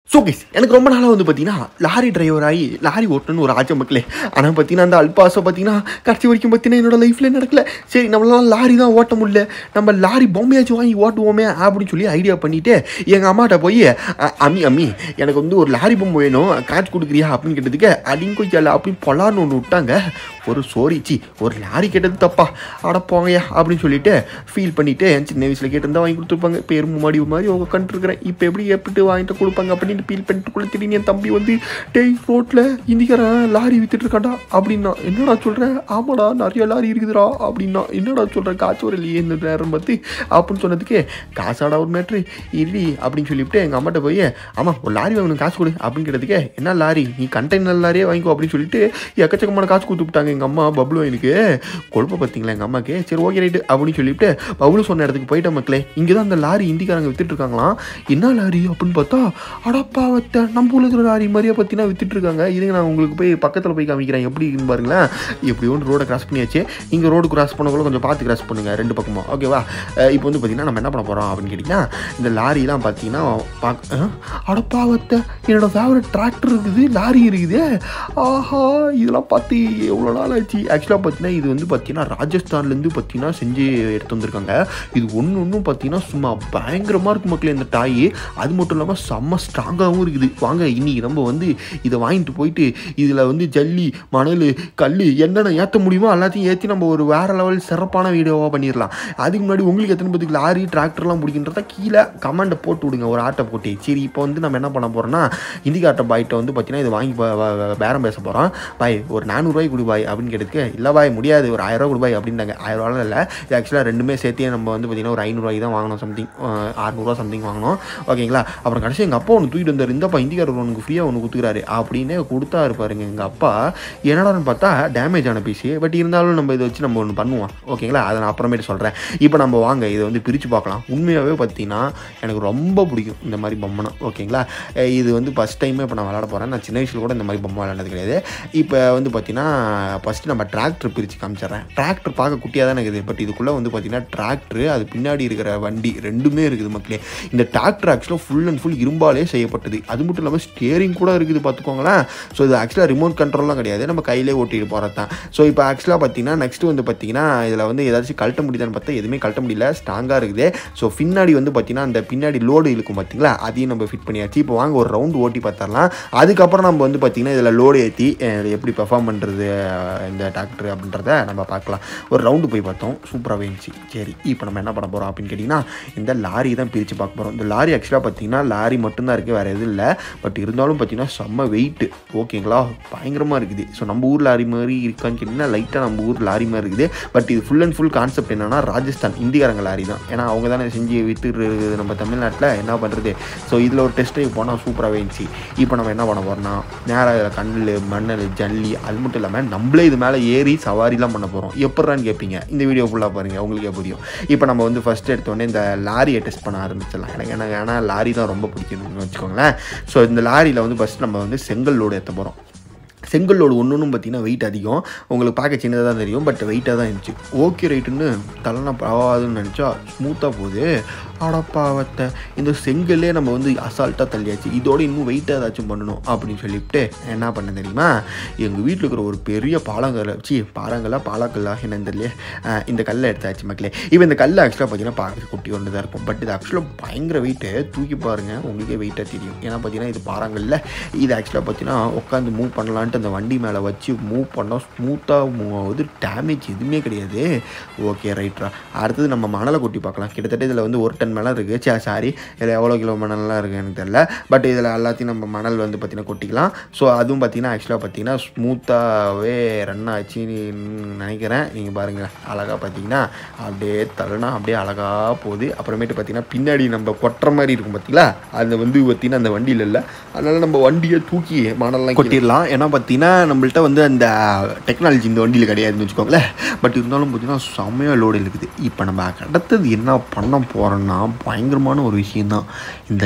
so guys எனக்கு ரொம்ப நாளாக வந்து பார்த்தீங்கன்னா லாரி டிரைவர் ஆகி லாரி ஓட்டணும்னு ஒரு ஆச்சம் மக்களே ஆனால் பார்த்தீங்கன்னா அந்த அல்பாஸை பார்த்தீங்கன்னா கடைசி வரைக்கும் பார்த்தீங்கன்னா என்னோட லைஃப்பில் நடக்கல சரி நம்மளால லாரி தான் ஓட்ட முடியல நம்ம லாரி பொம்மையாச்சும் வாங்கி ஓட்டுவோமே அப்படின்னு சொல்லி ஐடியா பண்ணிவிட்டு எங்கள் அம்மாட்ட போய் "அ- அம்மி அம்மி எனக்கு வந்து ஒரு லாரி பொம்மை வேணும் காசு கொடுக்குறியா அப்படின்னு கேட்டதுக்கு அடிங்கொய்யால அப்படின்னு பொலான்னு ஒன்று விட்டாங்க ஒரு சோரிச்சி ஒரு லாரி கேட்டது தப்பா அட போங்கய்யா அப்படின்னு சொல்லிட்டு ஃபீல் பண்ணிட்டு என் சின்ன வயசில் கேட்டிருந்தா வாங்கி கொடுத்துருப்பாங்க இப்போ எறும்பு மாடி மாதிரி அவங்க கண்டுருக்கிறேன் இப்போ எப்படி எப்படி வாங்கிட்டு கொடுப்பாங்க அப்படின்னு ஃபீல் பண்ணிட்டு குள்ள திடீர்னு என் தம்பி வந்து டேய் ரோட்டில் இந்திக்காரன் லாரி வித்துட்டு இருக்காண்டா அப்படின்னா என்னடா சொல்கிறேன் ஆமாடா நிறைய லாரி இருக்குதுடா அப்படின்னா என்னடா சொல்கிறேன் காசு வரலையே இந்த நேரம் பார்த்து அப்படின்னு சொன்னதுக்கு காசாடா ஒரு மேட்ரு இல்லி அப்படின்னு சொல்லிவிட்டு எங்கள் அம்மாட்ட போய் ஆமாம் ஒரு லாரி வாங்கணும் காசு கொடு அப்படின்னு கேட்டதுக்கு என்ன லாரி நீ கண்டெய்னர் லாரியே வாங்கிக்கோ அப்படின்னு சொல்லிட்டு எக்கச்சக்கமான காசு கொடுத்து விட்டாங்க எங்கள் அம்மா பப்ளு எனக்கு கொழுப்ப பார்த்தீங்களா எங்கள் அம்மாக்கு சரி ஓகே ரைட்டு அப்படின்னு சொல்லிட்டு பப்ளு சொன்ன இடத்துக்கு போயிட்ட மக்களே இங்கே தான் அந்த லாரி இந்திக்காரங்க வித்துட்டு இருக்காங்களாம் என்ன லாரி அப்படின்னு பார்த்தா அடப்பாவத்தை நம்ம ஊரில் இருக்கிற லாரி மாதிரியே பார்த்தீங்கன்னா வித்துட்டு இருக்காங்க இதுங்க நான் உங்களுக்கு போய் பக்கத்தில் போய் காமிக்கிறேன் எப்படி இருக்குன்னு பாருங்களேன் எப்படி ஒன்று ரோடை கிராஸ் பண்ணியாச்சு இங்கே ரோடு கிராஸ் பண்ணக்குள்ள கொஞ்சம் பார்த்து கிராஸ் பண்ணுங்க ரெண்டு பக்கமும் ஓகேவா அஹ் இப்போ வந்து பார்த்தீங்கன்னா நம்ம என்ன பண்ண போகிறோம் அப்படின்னு கேட்டிங்கன்னா இந்த லாரிலாம் பார்த்தீங்கன்னா பார்க்க அடப்பாவத்தை என்னோட ஃபேவரட் டிராக்டர் இருக்குது லாரி இருக்குது ஆஹா இதெல்லாம் பார்த்து எவ்வளோ நாள் ஆச்சு ஆக்சுவலாக பார்த்தீங்கன்னா இது வந்து பார்த்தீங்கன்னா ராஜஸ்தான்லேருந்து பார்த்தீங்கன்னா செஞ்சு எடுத்து வந்திருக்காங்க இது ஒன்று ஒன்றும் பார்த்தீங்கன்னா சும்மா பயங்கரமாக இருக்கும் மக்களே இந்த டாய் அது மட்டும் இல்லாமல் செம்ம ஸ்ட்ராங்காகவும் இருக்குது வாங்க இன்னைக்கு நம்ம வந்து இதை வாங்கிட்டு போயிட்டு இதில் வந்து ஜல்லி மணல் கல் என்னென்ன ஏற்ற முடியுமோ எல்லாத்தையும் ஏற்றி நம்ம ஒரு வேறு லெவல் சிறப்பான வீடியோவாக பண்ணிடலாம் அதுக்கு முன்னாடி உங்களுக்கு எத்தனை பேருக்கு லாரி டிராக்டர்லாம் பிடிக்கின்றத கீழே கமெண்ட்டை போட்டு விடுங்க ஒரு ஆட்டை போட்டு சரி இப்போ வந்து நம்ம என்ன பண்ண போகிறோம்னா இந்திக்காட்ட பாய்கிட்ட வந்து பார்த்தீங்கன்னா இதை வாங்கி ப- வ- வ- பேரம் பேச போகிறோம் பாய் ஒரு நானூறுரூவாய்க்கு கொடு பாய் அப்படின்னு கேட்டதுக்கு இல்லை பாய் முடியாது ஒரு ஆயிரம் ரூபாய் கொடு பாய் அப்படின்னாங்க ஆயிரம் ரூபாலாம் இல்லை இது ஆக்சுவலாக ரெண்டுமே சேர்த்தே நம்ம வந்து பார்த்தீங்கன்னா ஒரு ஐநூறுரூவாய்க்கு தான் வாங்கணும் சம்திங் அறுநூறுவா சம்திங் வாங்கணும் ஓகேங்களா அப்புறம் கடைசி எங்கள் அப்பா ஒன்று தூக்கிட்டு வந்தார் இந்தப்பா இந்திக்காரர் உனக்கு ஃப்ரீயாக ஒன்று கொடுத்துக்கிறாரு அப்படின்னு கொடுத்தாரு பாருங்க எங்கள் அப்பா என்னடான்னு பார்த்தா டேமேஜ் ஆன பீஸு பட் இருந்தாலும் நம்ம இதை வச்சு நம்ம ஒன்று பண்ணுவோம் ஓகேங்களா அதை நான் அப்புறமேட்டு சொல்கிறேன் இப்போ நம்ம வாங்க இதை வந்து பிரித்து பார்க்கலாம் உண்மையாகவே பார்த்தீங்கன்னா எனக்கு ரொம்ப பிடிக்கும் இந்த மாதிரி பொம்மைனா ஓகேங்களா அஹ் இது வந்து ஃபஸ்ட் டைமே இப்போ நான் விளாட போகிறேன் நான் சின்ன வயசில் கூட இந்த மாதிரி பொம்மை விளாண்டது கிடையாது இப்போ வந்து பார்த்தீங்கன்னா ஃபஸ்ட்டு நம்ம டிராக்டர் பிரித்து காமிச்சிடுறேன் டிராக்டர் பார்க்க குட்டியாக தான் இருக்குது பட் இதுக்குள்ளே வந்து பார்த்தீங்கன்னா டிராக்டர் அது பின்னாடி இருக்கிற வண்டி ரெண்டுமே இருக்குது மக்களே இந்த டிராக்டர் ஆக்சுவலாக ஃபுல் அண்ட் ஃபுல் இரும்பாலே செய்யப்பட்டது அது மட்டும் இல்லாமல் ஸ்டியரிங் கூட இருக்குது பார்த்துக்கோங்களேன் ஸோ இது ஆக்சுவலாக ரிமோட் கண்ட்ரோல்லாம் கிடையாது நம்ம கையிலே ஓட்டிட்டு போகிறது தான் ஸோ இப்போ ஆக்சுவலாக பார்த்தீங்கன்னா நெக்ஸ்ட் வந்து பார்த்தீங்கன்னா இதில் வந்து ஏதாச்சும் கழட்ட முடியுதான்னு பார்த்தா எதுவுமே கழட்ட முடியல ஸ்ட்ராங்காக இருக்குது ஸோ பின்னாடி வந்து பார்த்தீங்கன்னா அந்த பின்னாடி லோடு இழுக்கும் பார்த்தீங்களா அதையும் நம்ம ஃபிட் பண்ணியாச்சு இப்போ வாங்க ஒரு ரவுண்டு ஓட்டி பார்த்துடலாம் அதுக்கப்புறம் நம்ம வந்து பார்த்தீங்கன்னா இதில் லோடு ஏற்றி எப்படி பெர்ஃபார்ம் பண்ணுறது இந்த டிராக்டர் அப்படின்றத நம்ம பார்க்கலாம் ஒரு ரவுண்டு போய் பார்த்தோம் சூப்பராகவே இருந்துச்சு சரி இப்போ நம்ம என்ன பண்ண போகிறோம் அப்படின்னு கேட்டிங்கன்னா இந்த லாரி தான் பிரித்து பார்க்க போகிறோம் இந்த லாரி ஆக்சுவலாக பார்த்தீங்கன்னா லாரி மட்டும்தான் இருக்குது வேறு எதுவும் இல்லை பட் இருந்தாலும் பார்த்தீங்கன்னா செம்ம வெயிட்டு ஓகேங்களா பயங்கரமாக இருக்குது ஸோ நம்ம ஊர் லாரி மாதிரி இருக்கான்னு கேட்டிங்கன்னா லைட்டாக நம்ம ஊர் லாரி மாதிரி இருக்குது பட் இது ஃபுல் அண்ட் ஃபுல் கான்செப்ட் என்னன்னா ராஜஸ்தான் இந்திக்காரங்க லாரி தான் ஏன்னா அவங்க தானே செஞ்சு வித்துட்டு நம்ம தமிழ்நாட்டில் என்ன பண்ணுறது ஸோ இதில் ஒரு டெஸ்ட் போனால் சூப்பராகவே இருந்துச்சு இப்போ நம்ம என்ன பண்ண போகிறோம்னா நேராக இதில் கல் மண்ணல் ஜல்லி அது மட்டும் இல்லாமல் நம்மளே இது மேலே ஏறி சவாரிலாம் பண்ண போகிறோம் எப்பட்றான்னு கேட்பீங்க இந்த வீடியோ ஃபுல்லாக பாருங்கள் உங்களுக்கே புரியும் இப்போ நம்ம வந்து ஃபஸ்ட் எடுத்தோடனே இந்த லாரியை டெஸ்ட் பண்ண ஆரம்பிச்சிடலாம் எனக்கு என்ன ஏன்னா லாரி தான் ரொம்ப பிடிக்கும்னு வச்சுக்கோங்களேன் ஸோ இந்த லாரியில் வந்து ஃபஸ்ட் நம்ம வந்து செங்கல் லோடு ஏற்ற போகிறோம் செங்கல்லோடு ஒன்று ஒன்றும் பார்த்தீங்கன்னா வெயிட் அதிகம் உங்களுக்கு பார்க்க சின்னதாக தான் தெரியும் பட் வெயிட்டாக தான் இருந்துச்சு ஓகே ரைட்டுன்னு தலைனா பரவாதுன்னு நினச்சா ஸ்மூத்தாக போகுது அடப்பாவத்தை இந்த செங்கல்லே நம்ம வந்து அசால்ட்டாக தள்ளியாச்சு இதோட இன்னும் வெயிட்டாக ஏதாச்சும் பண்ணணும் அப்படின்னு சொல்லிவிட்டு என்ன பண்ண தெரியுமா எங்கள் வீட்டில் இருக்கிற ஒரு பெரிய பாலங்கல்ல வச்சு பாறாங்கல்லா பாலாக்கல்லா என்னன்னு தெரியல அஹ் இந்த கல்லை எடுத்தாச்சு மக்களே இப்போ இந்த கல் ஆக்சுவலாக பார்த்தீங்கன்னா பார்க்க குட்டி ஒன்று தான் இருக்கும் பட் இது ஆக்சுவலாக பயங்கர வெயிட்டு தூக்கி பாருங்கள் உங்களுக்கே வெயிட்டாக தெரியும் ஏன்னா பார்த்தீங்கன்னா இது பாறாங்கல்ல இது ஆக்சுவலாக பார்த்தீங்கன்னா உட்காந்து மூவ் பண்ணலான்ட்டு அந்த வண்டி மேலே வச்சு மூவ் பண்ணால் ஸ்மூத்தாக மூவ் ஆகுது டேமேஜ் எதுவுமே கிடையாது ஓகே ரைட்ரா அடுத்தது நம்ம மணலை கொட்டி பார்க்கலாம் கிட்டத்தட்ட இதில் வந்து ஒரு டன் மணல் இருக்குது சே சாரி இதில் எவ்வளோ கிலோ மணல்லாம் இருக்குது எனக்கு தெரியல பட் இதில் எல்லாத்தையும் நம்ம மணல் வந்து பார்த்திங்கன்னா கொட்டிக்கலாம் ஸோ அதுவும் பார்த்தீங்கன்னா ஆக்சுவலாக பார்த்தீங்கன்னா ஸ்மூத்தாகவே ரன் ஆச்சுன்னு நினைக்கிறேன் நீங்கள் பாருங்கள் அழகாக பார்த்தீங்கன்னா அப்படியே தள்ளுனா அப்படியே அழகாக போகுது அப்புறமேட்டு பார்த்தீங்கன்னா பின்னாடி நம்ம கொட்டுற மாதிரி இருக்கும் பார்த்தீங்களா அது வந்து பார்த்தீங்கன்னா அந்த வண்டியில் இல்லை அதனால் நம்ம வண்டியை தூக்கி மணல்லாம் கொட்டிடலாம் ஏன்னா பார்த்தீங்கன்னா நம்மள்ட்ட வந்து அந்த டெக்னாலஜி இந்த வண்டியில் கிடையாதுன்னு வச்சுக்கோங்களேன் பட் இருந்தாலும் பார்த்தீங்கன்னா செம்மையாக லோடு இருக்குது இப்போ நம்ம அடுத்தது என்ன பண்ண போகிறோம்னா பயங்கரமான ஒரு விஷயந்தான் இந்த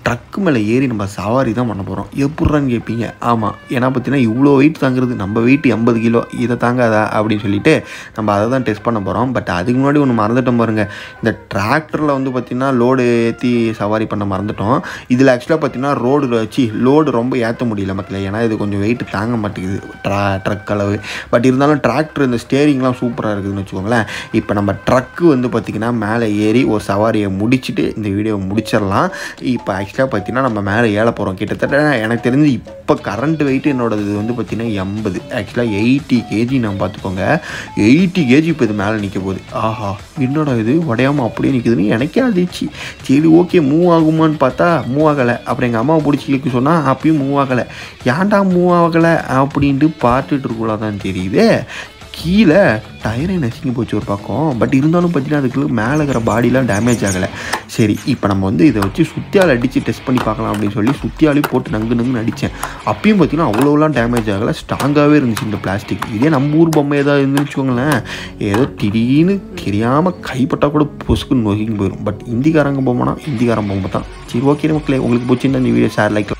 ட்ரக்கு மேலே ஏறி நம்ம சவாரி தான் பண்ண போகிறோம் எப்பட்றான்னு கேட்பீங்க ஆமாம் ஏன்னா பார்த்தீங்கன்னா இவ்வளோ வெயிட் தாங்கிறது நம்ம வெயிட் எண்பது கிலோ இதை தாங்காதா அப்படின்னு சொல்லிட்டு நம்ம அதை தான் டெஸ்ட் பண்ண போகிறோம் பட் அதுக்கு முன்னாடி ஒன்று மறந்துட்டோம் பாருங்க இந்த டிராக்டரில் வந்து பார்த்திங்கன்னா லோடு ஏற்றி சவாரி பண்ண மறந்துட்டோம் இதில் ஆக்சுவலாக பார்த்தீங்கன்னா ரோடு வச்சு லோடு ரொம்ப ஏற்ற முடியல மக்களே ஏன்னா இது கொஞ்சம் வெயிட் தாங்க மாட்டேங்குது ட்ரா ட்ரக் அளவு பட் இருந்தாலும் டிராக்டர் இந்த ஸ்டேரிங்லாம் சூப்பராக இருக்குதுன்னு வச்சுக்கோங்களேன் இப்போ நம்ம ட்ரக்கு வந்து பார்த்திங்கன்னா மேலே ஏறி ஒரு சவாரியை முடிச்சுட்டு இந்த வீடியோவை முடிச்சிடலாம் இப்போ ஆக்சுவலாக பார்த்தீங்கன்னா நம்ம மேலே ஏற போகிறோம் கிட்டத்தட்ட எனக்கு தெரிஞ்சு இப்போ கரண்ட் வெயிட் என்னோடது வந்து பார்த்திங்கன்னா எண்பது ஆக்சுவலாக எயிட்டி கேஜி நான் பார்த்துக்கோங்க எயிட்டி கேஜி இப்போ இது மேலே நிற்க போகுது ஆஹா என்னடா இது உடையாமல் அப்படியே நிற்குதுன்னு எனக்கே அதிர்ச்சி சரி ஓகே மூவ் ஆகுமான்னு பார்த்தா மூவ் ஆகலை அப்புறம் எங்கள் அம்மாவை பிடிச்சி இழுக்க சொன்னால் அப்பயும் மூவ் ஆகலை ஏன்டா மூவ் ஆகலை அப்படின்ட்டு பார்த்துட்டு இருக்குள்ள தான் தெரியுது கீழே டயரே நசுங்கி போச்சு ஒரு பக்கம் பட் இருந்தாலும் பார்த்தீங்கன்னா அதுக்கு மேலே இருக்கிற பாடிலாம் டேமேஜ் ஆகலை சரி இப்போ நம்ம வந்து இதை வச்சு சுத்தியால் அடித்து டெஸ்ட் பண்ணி பார்க்கலாம் அப்படின்னு சொல்லி சுத்தியாலையும் போட்டு நங்கு நங்குன்னு அடித்தேன் அப்பயும் பார்த்தீங்கன்னா அவ்வளோலாம் டேமேஜ் ஆகலை ஸ்ட்ராங்காகவே இருந்துச்சு இந்த பிளாஸ்டிக் இதே நம்ம ஊர் பொம்மை ஏதாவது இருந்துன்னு வச்சுக்கோங்களேன் ஏதோ திடீர்னு தெரியாமல் கைப்பட்டால் கூட பொசுக்குன்னு நொறுங்கி போயிடும் பட் இந்திக்காரங்க பொம்மைனா இந்திக்காரன் பொம்மை தான் சரி ஓகே மக்களே உங்களுக்கு பிடிச்சிருந்தா இந்த வீடியோ ஷேர் லைக்